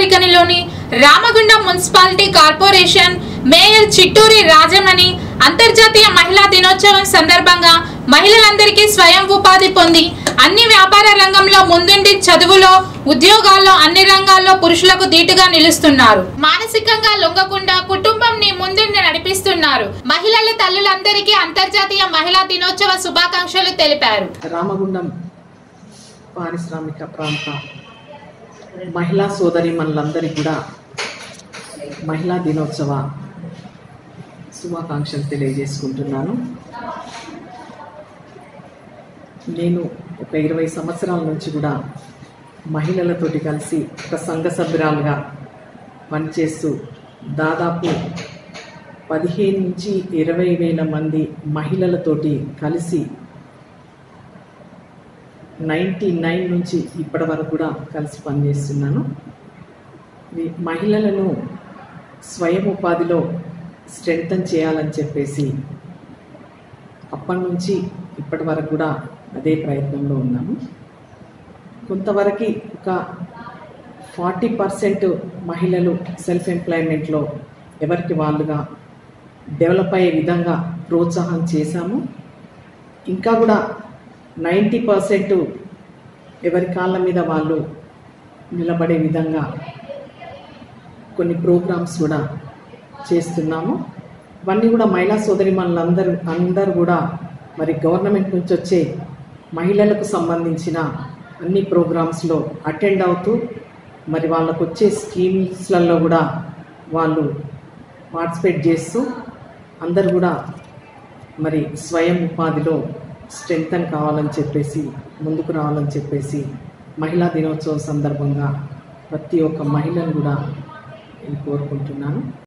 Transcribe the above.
తామరకనిలోని Ramagundam municipality corporation mayor Chitturi Rajamani అంతర్జాతీయ మహిళా దినోత్సవం సందర్భంగా మహిళలందరికీ స్వయం ఉపాధి పొంది అన్ని వ్యాపార రంగంలో ముందుండి చదువులో ఉద్యోగాల్లో అన్ని రంగాల్లో పురుషులకు ధీటుగా నిలుస్తున్నారు మానసికంగా లొంగకుండా కుటుంబంని ముందుండి నడిపిస్తున్నారు మహిళల తల్లులందరికీ అంతర్జాతీయ మహిళా దినోత్సవ శుభాకాంక్షలు తెలిపారు రామగుండం పారిశ్రామిక ప్రాంత మహిళా సోదరి మనందరికీ కూడా మహిళా దినోత్సవ శుభాకాంక్షలు తెలియజేసుకుంటున్నాను నేను ఒక ఇరవై సంవత్సరాల నుంచి కూడా మహిళలతోటి కలిసి ఒక సంఘ సభ్యురాలుగా పనిచేస్తూ దాదాపు పదిహేను నుంచి ఇరవై వేల మంది మహిళలతోటి కలిసి నైంటీ నైన్ నుంచి ఇప్పటి వరకు కూడా కలిసి పనిచేస్తున్నాను ఇది మహిళలను స్వయం ఉపాధిలో స్ట్రెంగ్తన్ చేయాలని చెప్పేసి అప్పటి నుంచి ఇప్పటి వరకు కూడా అదే ప్రయత్నంలో ఉన్నాము కొంతవరకు ఒక ఫార్టీ పర్సెంట్ మహిళలు సెల్ఫ్ ఎంప్లాయ్మెంట్లో ఎవరికి వాళ్ళుగా డెవలప్ అయ్యే విధంగా ప్రోత్సాహం చేశాము ఇంకా కూడా నైంటీ పర్సెంట్ ఎవరి కాళ్ళ మీద వాళ్ళు నిలబడే విధంగా కొన్ని ప్రోగ్రామ్స్ కూడా చేస్తున్నాము ఇవన్నీ కూడా మహిళా సోదరి మనందరూ అందరూ కూడా మరి గవర్నమెంట్ నుంచి వచ్చే మహిళలకు సంబంధించిన అన్ని ప్రోగ్రామ్స్లో అటెండ్ అవుతూ మరి వాళ్ళకు వచ్చే స్కీమ్స్లలో కూడా వాళ్ళు పార్టిసిపేట్ చేస్తూ అందరు కూడా మరి స్వయం ఉపాధిలో స్ట్రెంగ్తన్ కావాలని చెప్పేసి ముందుకు రావాలని చెప్పేసి మహిళా దినోత్సవం సందర్భంగా ప్రతి ఒక్క మహిళను కూడా నేను కోరుకుంటున్నాను